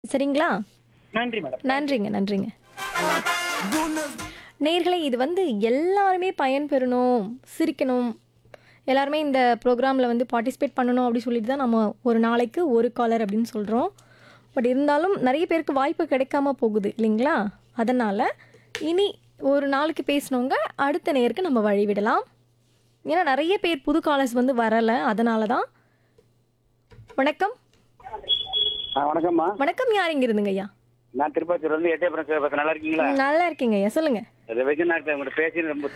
சரிங்களா நன்றி மேடம் நன்றிங்க நன்றிங்க நேர்களே இது வந்து எல்லாருமே பயன்பெறணும் சிரிக்கணும் எல்லாருமே இந்த ப்ரோக்ராமில் வந்து பார்ட்டிசிபேட் பண்ணணும் அப்படி சொல்லிட்டு தான் நம்ம ஒரு நாளைக்கு ஒரு காலர் அப்படின்னு சொல்கிறோம் பட் இருந்தாலும் நிறைய பேருக்கு வாய்ப்பு கிடைக்காம போகுது இல்லைங்களா அதனால் இனி ஒரு நாளைக்கு பேசினவங்க அடுத்த நேருக்கு நம்ம வழி விடலாம் ஏன்னா நிறைய பேர் புது காலர்ஸ் வந்து வரலை அதனால தான் வணக்கம் ஆ வணக்கம்மா வணக்கம் யார் இங்க இருந்துங்க ஐயா நான் திருப்பத்தூர் வந்து எட்டயபுரம் சேவை நல்லா இருக்கீங்களா நல்லா இருக்கீங்க ஐயா சொல்லுங்கள் அதை வச்சு நான் உங்கள்கிட்ட பேசி ரொம்ப